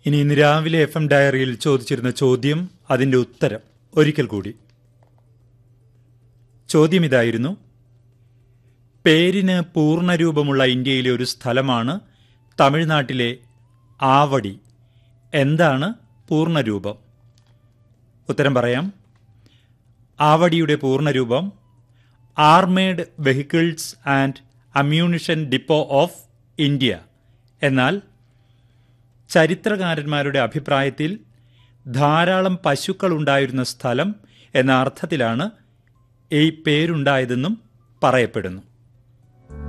ഇനി ഇന്ന് രാവിലെ എഫ് എം ഡയറിയിൽ ചോദിച്ചിരുന്ന ചോദ്യം അതിൻ്റെ ഉത്തരം ഒരിക്കൽ കൂടി ചോദ്യം ഇതായിരുന്നു പേരിന് പൂർണ്ണരൂപമുള്ള ഇന്ത്യയിലെ ഒരു സ്ഥലമാണ് തമിഴ്നാട്ടിലെ ആവടി എന്താണ് പൂർണ്ണരൂപം ഉത്തരം പറയാം ആവടിയുടെ പൂർണ്ണരൂപം armoured vehicles and ammunition depot of India എന്നാൽ ചരിത്രകാരന്മാരുടെ അഭിപ്രായത്തിൽ ധാരാളം പശുക്കൾ ഉണ്ടായിരുന്ന സ്ഥലം എന്ന അർത്ഥത്തിലാണ് ഈ പേരുണ്ടായതെന്നും പറയപ്പെടുന്നു